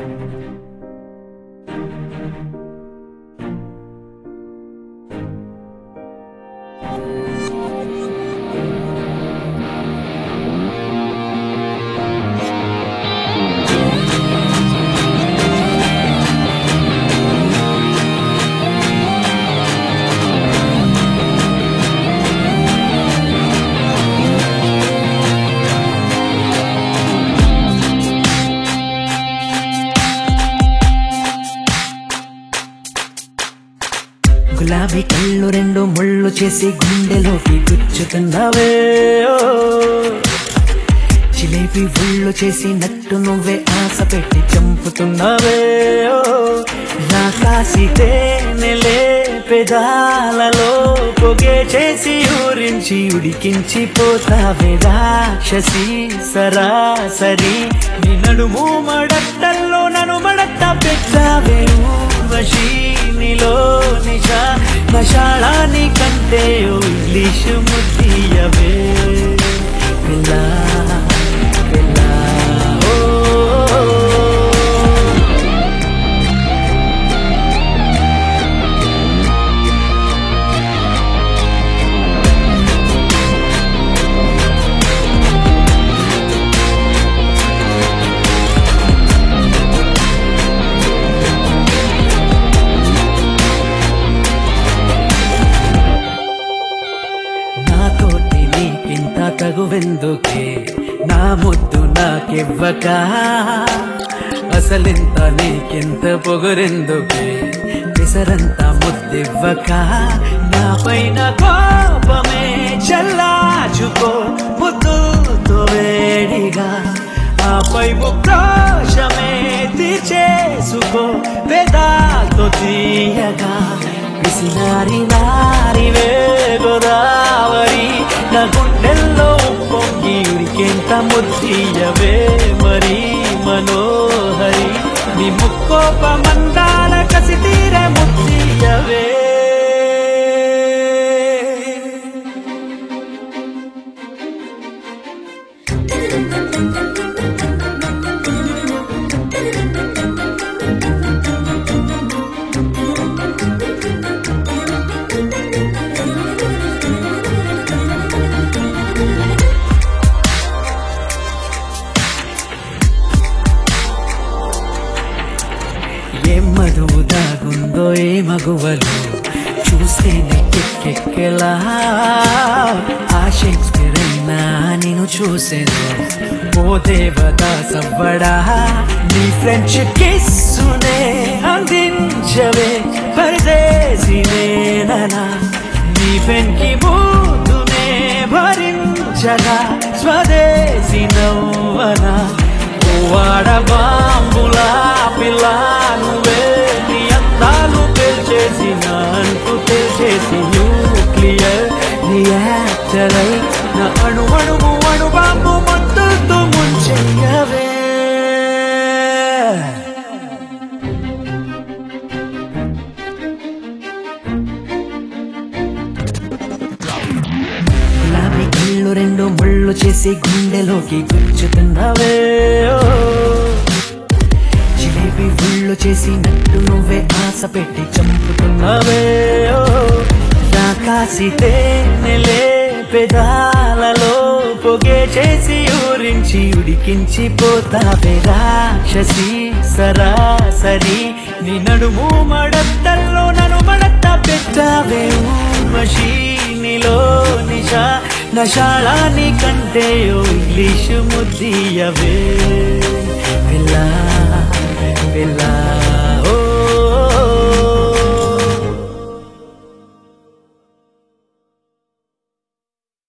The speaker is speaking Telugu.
గులాబీ కళ్ళు రెండు ముళ్ళు చేసి గుండెలోకి గుచ్చుతున్నావే ఓ. జిలేబీ ఒళ్ళు చేసి నట్టు నువ్వే ఆశ పెట్టి చంపుతున్నావే ఓ. రాకాసి తేనెలే పెదాలలో పొగే చేసి ఊరించి ఉడికించి పోతావే రాక్షసి సరాసరి నీ నడుము మడట్టల్లో నన్ను మడట్ట పెట్టావే ఊర్వశి నీలో నిషా మషాళాని కంటే ఓ ఇంగ్లీషు ముద్దియవే పిల్ల పిల్ల ఓ నాతోటి నీకింత తగువెందుకే నా ముద్దు నాకివ్వక అసలింత నీకింత పొగరెందుకే పిసరంత ముద్దివ్వక నా పైన కోపమే చల్లాచుకో ముద్దుతో వేడిగా ఆపై ఉక్రోషమే తీర్చేసుకో వేదాలతో తీయగా పిసినారి నారి గోదావరి నా గుండెల్లో పొంగి ఉరికెంత ముద్దియవే మరి మనోహరి నీ ముక్కోప మందాల కసి తీరే ముద్దియవే ఏం మధువు దాగుందో ఏ మగువలు చూస్తే నెక్కెక్కెలా ఆ షేక్స్పియర్ అయినా నేను చూసాను ఓ దేవత సవ్వడా నీ ఫ్రెంచ్ కిస్సునే అందించవే పరదేశినేనా నీ పెన్కి బూతునే భరించగా స్వదేశీ నవ్వనా వాడ బాంబులా పిల్ల నువ్వే నీ అందాలు పెంచేసి నాన్కు తెల్చేసి న్యూక్లియర్ రియాక్టర్ అయి నా అణు అణువు అణు బాంబు మద్దతు ముంచెయ్యవే గులాబీ కళ్ళు రెండు ముళ్ళు చేసి గుండెలోకి గుచ్చుతున్నావే ఓ. జిలేబీ ఒళ్ళు చేసి నట్టు నువ్వే ఆశ పెట్టి చంపుతున్నావే ఓ. రాకాసి తేనెలే పెదాలలో పొగే చేసి ఊరించి ఉడికించి పోతావే రాక్షసి సరాసరి నీ నడుము మడత్తల్లో నన్ను మడత్త పెట్టావే ఊర్వశి నీలో నిషా నషాళాని కంటే ఓ ఇంగ్లీషు ముద్దియవే పిల్ల పిల్ల